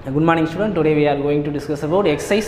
Good morning student. Today we are going to discuss about exercise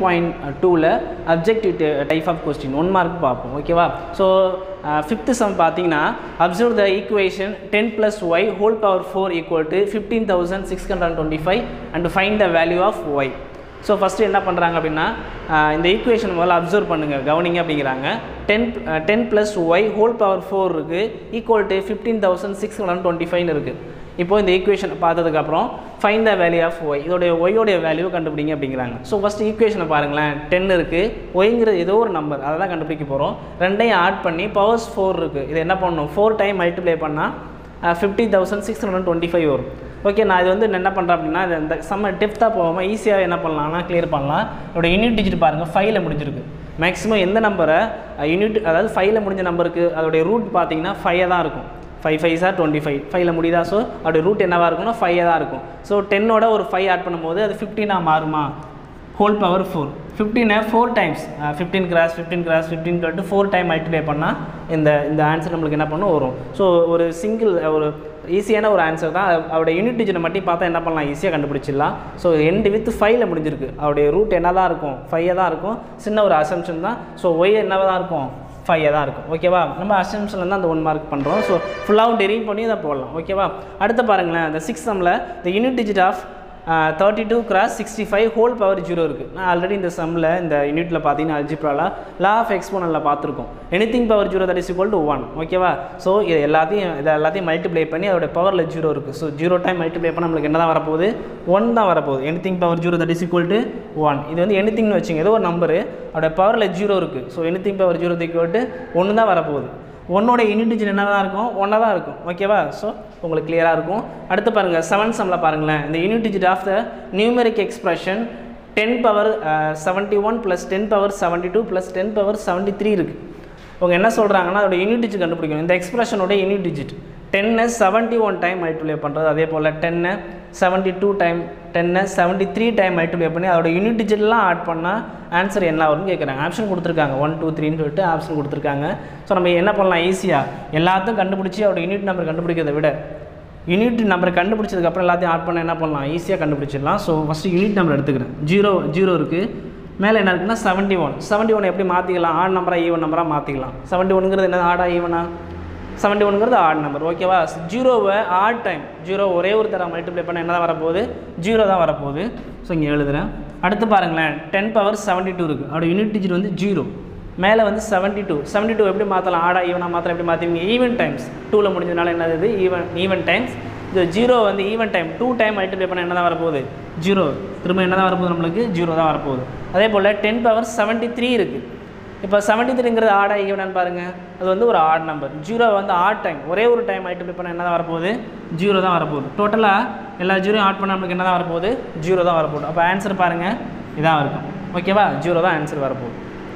3.2ல objective t- type of question one mark பார்ப்போம் ஓகேவா so fifth sum பார்த்தீங்கன்னா observe the equation ten plus y whole power four equal to fifteen thousand six hundred twenty five and find the value of y so first என்ன பண்ணுறாங்க அப்படின்னா ஆஹ் இந்த equation முதல்ல observe பண்ணுங்கள் கவனிங்க அப்படிங்கிறாங்க ten ten plus y whole power four இருக்குது equal to fifteen thousand six hundred twenty ஃபைவ்னு இருக்குது இப்போ இந்த ஈக்குவேஷன் பார்த்ததுக்கப்புறம் find the value of y இதோடைய ஒய்யோடைய வேல்யூ கண்டுபிடிங்க அப்படிங்கிறாங்க ஸோ ஃபஸ்ட்டு ஈக்குவேஷனை பாருங்களேன் டென் இருக்குது ஒய்ங்கிறது ஏதோ ஒரு நம்பர் அதை தான் கண்டுபிடிக்க போகிறோம் ரெண்டையும் ஆட் பண்ணி பவர்ஸ் ஃபோர் இருக்குது இது என்ன பண்ணணும் ஃபோர் டைம் மல்டிப்ளை பண்ணால் fifty thousand six hundred twenty five வரும் ஓகே நான் இது வந்து என்ன பண்ணுறேன் அப்படின்னா இது இந்த செம்ம டெப்த்தாக போகாமல் ஈஸியாக என்ன பண்ணலாம்னா கிளியர் பண்ணலாம் இதோட யூனிட் டிஜிட் பாருங்கள் ஃபைவ்ல முடிஞ்சிருக்கு மேக்ஸிமம் எந்த நம்பரை யூனிட் அதாவது ஃபைவ்ல முடிஞ்ச நம்பருக்கு அதோடைய ரூட் பார்த்தீங்கன்னா ஃபைவ் தான் இருக்கும் five five sir twenty five ஃபைவ்ல முடியுதா ஸோ அதோடைய ரூட் என்னவாக இருக்கும்னா ஃபைவ் தான் இருக்கும் ஸோ டென்னோட ஒரு ஃபைவ் ஆட் பண்ணும்போது அது ஃபிஃப்டீனாக மாறுமா ஹோல் பவர் ஃபோர் ஃபிஃப்டீனை four times fifteen cross fifteen cross fifteen twenty four time multiply பண்ணால் இந்த இந்த ஆன்சர் நம்மளுக்கு என்ன பண்ணும் வரும் ஸோ ஒரு சிங்கிள் ஒரு ஈஸியான ஒரு ஆன்சர் தான் அது- அவருடைய யூனிட் டிஜிட்டை மட்டும் பார்த்தா என்ன பண்ணலாம் ஈஸியாக கண்டுபிடிச்சிடலாம் ஸோ எண்டு வித் ஃபைவ்ல முடிஞ்சிருக்கு அவருடைய ரூட் என்ன தான் இருக்கும் ஃபைவ் தான் இருக்கும் சின்ன ஒரு அசம்ஷன் தான் ஸோ ஒய் என்னவா தான் இருக்கும் ஃபைவ் தான் இருக்கும் ஓகேவா நம்ம அசம்ஷனில் தான் அந்த ஒன் மார்க் பண்ணுறோம் ஸோ ஃபுல்லாகவும் டெரிவ் பண்ணி அதை போடலாம் ஓகேவா அடுத்து பாருங்களேன் இந்த சிக்ஸ் சம்மில் இந்த unit digit of thirty two cross sixty five whole power zero இருக்குது நான் ஆல்ரெடி இந்த சம்மில் இந்த யூனிட்டில் பார்த்தீங்கன்னா அல்ஜிப்ரால லா ஆஃப் எக்ஸ்போனலில் பார்த்துருக்கோம் anything power zero that is equal to one ஓகேவா ஸோ இது எல்லாத்தையும் இதை எல்லாத்தையும் மல்டிப்ளை பண்ணி அதோட பவரில் ஜீரோ இருக்குது ஸோ ஜீரோ டைம் மல்டிப்ளை பண்ண நம்மளுக்கு என்ன தான் வரப்போகுது ஒன் தான் வரப்போகுது anything power zero that is equal to one இது வந்து எனிதிங்னு வச்சுங்க ஏதோ ஒரு நம்பரு அதோட பவரில் ஜீரோ இருக்குது so anything power zero equal to ஒன்று தான் வரப்போகுது ஒன்னோட யூனிட் டிஜிட் என்ன தான் இருக்கும் ஒன்றா தான் இருக்கும் ஓகேவா ஸோ உங்களுக்கு கிளியராக இருக்கும் அடுத்து பாருங்கள் செவன் சம்மில் பாருங்களேன் இந்த unit digit of the numeric expression ten power seventy one plus ten power seventy two plus ten power seventy three இருக்குது அவங்க என்ன சொல்கிறாங்கன்னா அதோட யூனிட் டிஜிட் கண்டுபிடிக்கணும் இந்த எக்ஸ்பிரஷனோட unit digit ten seventy one time multiply பண்ணுறது அதே போல் ten seventy two time ten seventy three time multiply பண்ணி அதோட யூனிட் டிஜிட்லாம் ஆட் பண்ணால் ஆன்சர் என்ன வரும்னு கேட்குறாங்க ஆப்ஷன் கொடுத்துருக்காங்க ஒன் டூ த்ரீன்னு சொல்லிட்டு ஆப்ஷன் கொடுத்துருக்காங்க ஸோ நம்ம என்ன பண்ணலாம் ஈஸியாக எல்லாத்தையும் கண்டுபிடிச்சி அதோட யூனிட் நம்பர் கண்டுபிடிக்கிறத விட யூனிட் நம்பரை கண்டுபிடிச்சதுக்கப்புறம் எல்லாத்தையும் ஆட் பண்ண என்ன பண்ணலாம் ஈஸியாக கண்டுபிடிச்சிடலாம் ஸோ ஃபஸ்ட்டு யூனிட் நம்பர் எடுத்துக்கிறேன் ஜீரோ ஜீரோ இருக்குது மேலே என்ன இருக்குன்னா செவன்ட்டி ஒன் செவன்ட்டி ஒன் எப்படி மாற்றிக்கலாம் ஆட் நம்பராக ஈவன் நம்பராக மாற்றிக்கலாம் செவன்ட்டி ஒன்றுங்கிறது என்ன ஆடா ஈவனா செவன்ட்டி ஒன்றுங்கிறது ஆட் நம்பர் ஓகேவா ஜீரோவை ஆட் டைம் ஜீரோ ஒரே ஒரு தடவை மல்டிப்ளை பண்ண என்ன தான் வரப்போகுது ஜீரோ தான் வரப்போகுது ஸோ இங்கே எழுதுறேன் அடுத்து பாருங்களேன் டென் பவர் செவன்ட்டி டூ இருக்குது அதோட யூனிட் டிஜிட் வந்து ஜீரோ மேலே வந்து செவன்ட்டி டூ செவன்ட்டி டூ எப்படி மாற்றலாம் ஆடா ஈவனாக மாத்திரம் எப்படி மாற்றுவீங்க ஈவன் டைம்ஸ் டூவில் முடிஞ்சதுனால என்னது இது ஈவன் ஈவன் டைம்ஸ் இது ஜீரோ வந்து even time two time multiply பண்ண என்ன தான் வரப்போகுது ஜீரோ திரும்ப என்ன தான் வரப்போகுது நம்மளுக்கு ஜீரோ தான் வரப்போகுது அதே போல் டென் பவர் செவன்ட்டி த்ரீ இருக்குது இப்போ செவன்ட்டி த்ரீங்கிறது ஆடா ஈவனான்னு பாருங்கள் அது வந்து ஒரு ஆட் நம்பர் ஜீரோ வந்து ஆட் டைம் ஒரே ஒரு டைம் மல்டிப்ளை பண்ண என்ன தான் வரப்போகுது ஜீரோ தான் வரப்போகுது டோட்டலாக எல்லா ஜீரோயும் ஆட் பண்ண நம்மளுக்கு என்ன தான் வரப்போகுது ஜீரோ தான் வரப்போகுது அப்போ ஆன்சர் பாருங்கள் இதான் இருக்கும் ஓகேவா ஜீரோ தான் ஆன்சர் வரப்போகுது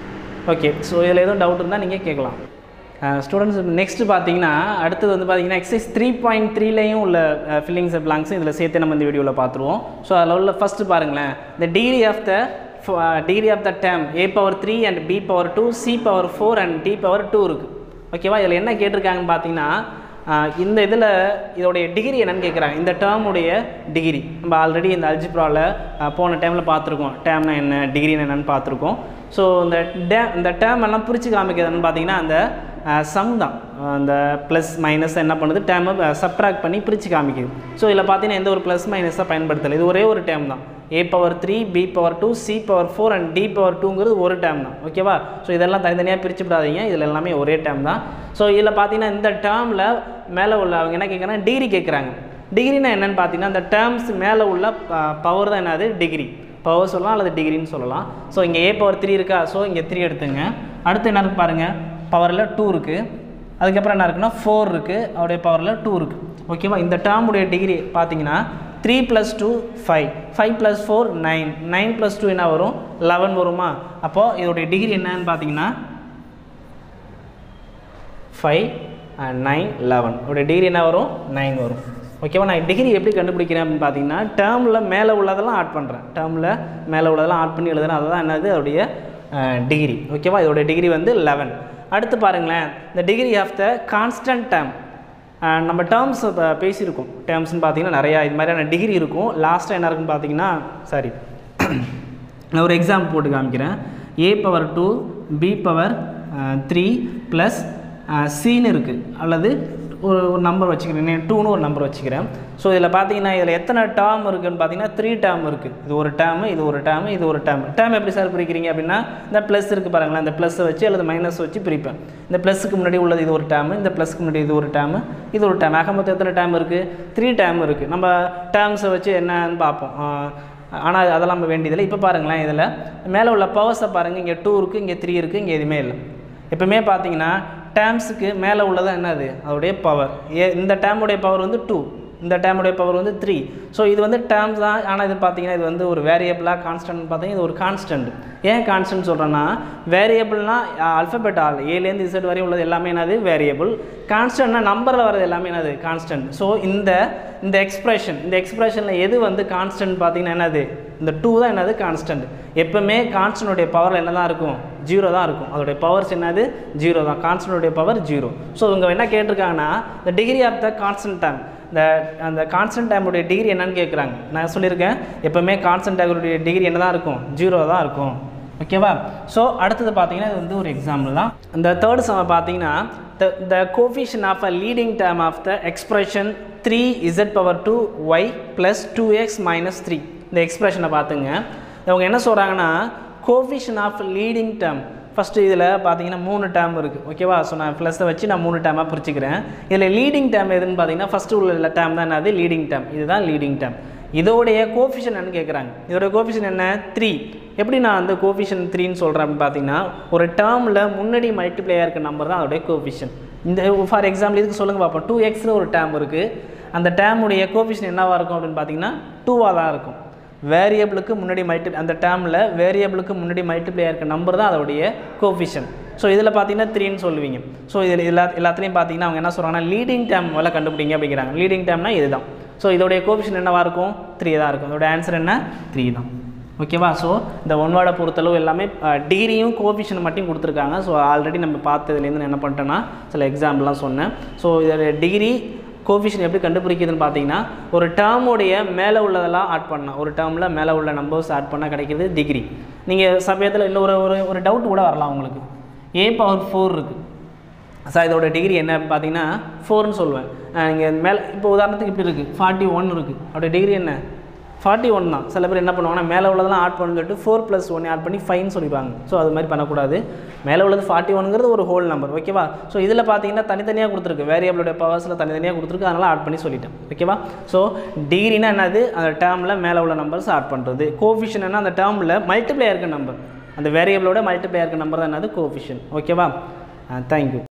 ஓகே ஸோ இதில் எதுவும் டவுட் இருந்தால் நீங்கள் கேட்கலாம் ஸ்டூடெண்ட்ஸ் நெக்ஸ்ட்டு பார்த்தீங்கன்னா அடுத்தது வந்து பார்த்தீங்கன்னா எக்ஸசைஸ் த்ரீ பாயிண்ட் த்ரீலையும் உள்ள ஃபில்லிங்ஸ் பிளாங்ஸும் இதில் சேர்த்து நம்ம இந்த வீடியோவில் பார்த்துருவோம் ஸோ அதில் உள்ள ஃபஸ்ட்டு பாருங்களேன் the degree of the degree of the term A power three and B power two C power four and D power two இருக்குது ஓகேவா இதில் என்ன கேட்டிருக்காங்கன்னு பார்த்தீங்கன்னா ஆஹ் இந்த இதில் இதோடைய டிகிரி என்னன்னு கேட்குறாங்க இந்த டேர்முடைய டிகிரி நம்ம ஆல்ரெடி இந்த அல்ஜிப்ராவில் போன டைமில் பார்த்துருக்கோம் டேம்னா என்ன டிகிரி என்னன்னு பார்த்துருக்கோம் ஸோ இந்த டே இந்த டேம் எல்லாம் பிரித்து காமிக்கிறதுன்னு பார்த்தீங்கன்னா அந்த சம் தான் அந்த ப்ளஸ் மைனஸ் என்ன பண்ணுது டேமை சப்ட்ராக்ட் பண்ணி பிரித்து காமிக்குது ஸோ இதில் பார்த்தீங்கன்னா எந்த ஒரு ப்ளஸ் மைனஸாக பயன்படுத்தலை இது ஒரே ஒரு டேம் தான் A power three B power two C power four and D power டூங்கிறது ஒரு டேம் தான் ஓகேவா ஸோ இதெல்லாம் தனித்தனியாக பிரித்து விடாதீங்க இதில் எல்லாமே ஒரே டேம் தான் ஸோ இதில் பார்த்தீங்கன்னா இந்த டேர்மில் மேலே உள்ள அவங்க என்ன கேட்குறாங்க டிகிரி கேட்குறாங்க டிகிரினா என்னன்னு பார்த்தீங்கன்னா அந்த டேர்ம்ஸ் மேலே உள்ள பவர் தான் என்னது டிகிரி பவர் சொல்லலாம் அல்லது டிகிரின்னு சொல்லலாம் ஸோ இங்கே ஏ பவர் த்ரீ இருக்கா ஸோ இங்கே த்ரீ எடுத்துங்க அடுத்து என்ன இருக்கு பாருங்கள் பவரில் டூ இருக்குது அதுக்கப்புறம் என்ன இருக்குன்னா ஃபோர் இருக்குது அவருடைய பவரில் டூ இருக்குது ஓகேவா இந்த டேர்முடைய டிகிரி பார்த்தீங்கன்னா three plus two five five plus four nine nine plus two என்ன வரும் லெவன் வருமா அப்போது இதோடைய டிகிரி என்னன்னு பார்த்தீங்கன்னா ஃபைவ் நைன் லெவன் இதோடைய டிகிரி என்ன வரும் நைன் வரும் ஓகேவா நான் டிகிரி எப்படி கண்டுபிடிக்கிறேன் அப்படின்னு பார்த்தீங்கன்னா டேர்மில் மேலே உள்ளதெல்லாம் ஆட் பண்ணுறேன் டேர்மில் மேலே உள்ளதெல்லாம் ஆட் பண்ணி எழுதுறேன் அதுதான் என்னது அதோடைய டிகிரி ஓகேவா இதோடைய டிகிரி வந்து லெவன் அடுத்து பாருங்களேன் இந்த degree of the constant term ah நம்ம டேர்ம்ஸ் இப்போ பேசியிருக்கோம் டேர்ம்ஸ்னு பார்த்தீங்கன்னா நிறையா இது மாதிரியான டிகிரி இருக்கும் லாஸ்ட்டாக என்ன இருக்குன்னு பார்த்தீங்கன்னா சாரி நான் ஒரு எக்ஸாம்பிள் போட்டு காமிக்கிறேன் A power two B power three plus சின்னு இருக்குது அல்லது ஒரு ஒரு நம்பர் வச்சுக்கிறேன் டூன்னு ஒரு நம்பர் வச்சுக்கிறேன் ஸோ இதில் பார்த்தீங்கன்னா இதில் எத்தனை டேர்ம் இருக்குதுன்னு பார்த்தீங்கன்னா த்ரீ டேர்ம் இருக்குது இது ஒரு டேர்மு இது ஒரு டேர்மு இது ஒரு டேர்ம் டேர்ம் எப்படி சார் பிரிக்கிறீங்க அப்படின்னா இந்த ப்ளஸ் இருக்குது பாருங்களேன் இந்த ப்ளஸ்ஸை வச்சு அல்லது மைனஸ் வச்சு பிரிப்பேன் இந்த ப்ளஸ்ஸுக்கு முன்னாடி உள்ளது இது ஒரு டேர்மு இந்த ப்ளஸ்க்கு முன்னாடி இது ஒரு டேர்மு இது ஒரு டேர்ம் ஆக மொத்தம் எத்தனை டேர்ம் இருக்குது த்ரீ டேர்ம் இருக்குது நம்ம டேர்ம்ஸை வச்சு என்னன்னு பார்ப்போம் ஆனால் அதெல்லாம் நம்ம வேண்டியதில்லை இப்போ பாருங்களேன் இதில் மேலே உள்ள பவர்ஸை பாருங்கள் இங்கே டூ இருக்குது இங்கே த்ரீ இருக்குது இங்கே எதுவுமே இல்லை எப்பவுமே பார்த்தீங்கன்னா டேர்ம்ஸுக்கு மேலே உள்ளது என்னது அதோடைய பவர் ஏ இந்த டேமுடைய பவர் வந்து டூ இந்த டேமுடைய பவர் வந்து த்ரீ ஸோ இது வந்து டேர்ம்ஸ் தான் ஆனால் இது பார்த்தீங்கன்னா இது வந்து ஒரு வேரியபிளாக கான்ஸ்டன்ட் பார்த்தீங்கன்னா இது ஒரு கான்ஸ்டன்ட் ஏன் கான்ஸ்டன்ட் சொல்கிறேன்னா வேரியபிள்னா அல்ஃபபெட் ஆல் ஏலேருந்து இசட் வரையும் உள்ளது எல்லாமே என்னது வேரியபிள் கான்ஸ்டன்ட்னா நம்பரில் வர்றது எல்லாமே என்னது கான்ஸ்டன்ட் ஸோ இந்த இந்த எக்ஸ்பிரஷன் இந்த எக்ஸ்பிரஷனில் எது வந்து கான்ஸ்டன்ட் பார்த்தீங்கன்னா என்னது இந்த டூ தான் என்னது கான்ஸ்டன்ட் எப்பவுமே கான்ஸ்டன்டோடைய பவர் என்ன தான் இருக்கும் ஜீரோ தான் இருக்கும் அதோடைய பவர்ஸ் என்னது ஜீரோ தான் கான்ஸ்டன்டோடைய பவர் ஜீரோ ஸோ இவங்க என்ன கேட்டிருக்காங்கன்னா the degree of the constant time இந்த அந்த கான்ஸ்டன்ட் டைமுடைய டிகிரி என்னன்னு கேட்குறாங்க நான் சொல்லியிருக்கேன் எப்பவுமே கான்ஸ்டன்ட் டைமுடைய டிகிரி என்ன தான் இருக்கும் ஜீரோ தான் இருக்கும் ஓகேவா ஸோ அடுத்தது பார்த்தீங்கன்னா இது வந்து ஒரு எக்ஸாம்பிள் தான் இந்த தேர்ட் சம பார்த்தீங்கன்னா the the coefficient of a leading term of the expression 3 z power 2 y plus 2x minus 3 இந்த எக்ஸ்பிரஷனை பார்த்துங்க இவங்க என்ன சொல்கிறாங்கன்னா coefficient of leading term first இதில் பார்த்தீங்கன்னா மூணு டேர்ம் இருக்குது ஓகேவா ஸோ நான் ப்ளஸை வச்சு நான் மூணு டேர்மாக பிரிச்சுக்கிறேன் இதில் லீடிங் டேர்ம் எதுன்னு பார்த்தீங்கன்னா ஃபஸ்ட்டு உள்ள டேர்ம் தான் என்னது லீடிங் டேர்ம் இதுதான் லீடிங் டேர்ம் இதோடைய கோஃபிஷன் என்ன கேட்குறாங்க இதோட கோஃபிஷன் என்ன த்ரீ எப்படி நான் வந்து கோஃபிஷன் த்ரீன்னு சொல்கிறேன் அப்படின்னு பார்த்தீங்கன்னா ஒரு டேர்மில் முன்னாடி மல்டிப்ளேயாக இருக்க நம்பர் தான் அதோடைய கோஃபிஷன் இந்த ஃபார் எக்ஸாம்பிள் இதுக்கு சொல்லுங்கள் பார்ப்போம் டூ எக்ஸில் ஒரு டேர்ம் இருக்குது அந்த டேர்முடைய கோஃபிஷன் என்னவாக இருக்கும் அப்படின்னு பார்த்தீங்கன்னா டூவாக தான் இருக்கும் வேரியபிளுக்கு முன்னாடி மல்டி அந்த டேர்மில் வேரியபிளுக்கு முன்னாடி மல்டிப்ளை இருக்க நம்பர் தான் அதோடைய கோஃபிஷன் ஸோ இதில் பார்த்தீங்கன்னா த்ரீன்னு சொல்லுவீங்க ஸோ இதில் எல்லா எல்லாத்துலேயும் பார்த்தீங்கன்னா அவங்க என்ன சொல்கிறாங்கன்னா லீடிங் டேர்ம் முதல்ல கண்டுபிடிங்க அப்படிங்கிறாங்க லீடிங் டேர்ம்னா இதுதான் ஸோ இதோடைய கோஃபிஷன் என்னவாக இருக்கும் த்ரீ தான் இருக்கும் இதோட ஆன்சர் என்ன த்ரீ தான் ஓகேவா ஸோ இந்த ஒன் வேர்டை பொறுத்தளவு எல்லாமே டிகிரியும் கோஃபிஷன் மட்டும் கொடுத்துருக்காங்க ஸோ ஆல்ரெடி நம்ம பார்த்ததுலேருந்து நான் என்ன பண்ணிட்டேன்னா சில எக்ஸாம்பிள்லாம் சொன்னேன் ஸோ இதோட டிகிரி கோஃபிஷன் எப்படி கண்டுபிடிக்குதுன்னு பார்த்தீங்கன்னா ஒரு டேர்முடைய மேலே உள்ளதெல்லாம் ஆட் பண்ணலாம் ஒரு டேர்மில் மேலே உள்ள நம்பர்ஸ் ஆட் பண்ணால் கிடைக்கிது டிகிரி நீங்கள் சமயத்தில் இன்னொரு ஒரு ஒரு டவுட் கூட வரலாம் உங்களுக்கு ஏ பவர் ஃபோர் இருக்குது சார் இதோட டிகிரி என்ன பார்த்தீங்கன்னா ஃபோர்னு சொல்லுவேன் இங்கே மேலே இப்போ உதாரணத்துக்கு இப்படி இருக்குது ஃபார்ட்டி ஒன் இருக்குது அதோட டிகிரி என்ன ஃபார்ட்டி ஒன் தான் சில பேர் என்ன பண்ணுவாங்கன்னா மேலே உள்ளதெல்லாம் ஆட் பண்ணு சொல்லிட்டு ஃபோர் ப்ளஸ் ஒன் ஆட் பண்ணி ஃபைன் சொல்லிடுவாங்க ஸோ அது மாதிரி பண்ணக்கூடாது மேலே உள்ளது ஃபார்ட்டி ஒன்ங்கிறது ஒரு ஹோல் நம்பர் ஓகேவா ஸோ இதில் பார்த்தீங்கன்னா தனித்தனியாக கொடுத்துருக்கு வேரியபிளுடைய பவர்ஸில் தனித்தனியாக கொடுத்துருக்கு அதனால் ஆட் பண்ணி சொல்லிட்டேன் ஓகேவா ஸோ டிகிரினா என்னது அந்த டேர்மில் மேலே உள்ள நம்பர்ஸ் ஆட் பண்ணுறது கோஃபிஷன் என்ன அந்த டேர்மில் மல்டிப்ளை இருக்க நம்பர் அந்த வேரியபிளோட மல்டிப்ளை இருக்க நம்பர் தான் என்னது கோஃபிஷன் ஓகேவா தேங்க்யூ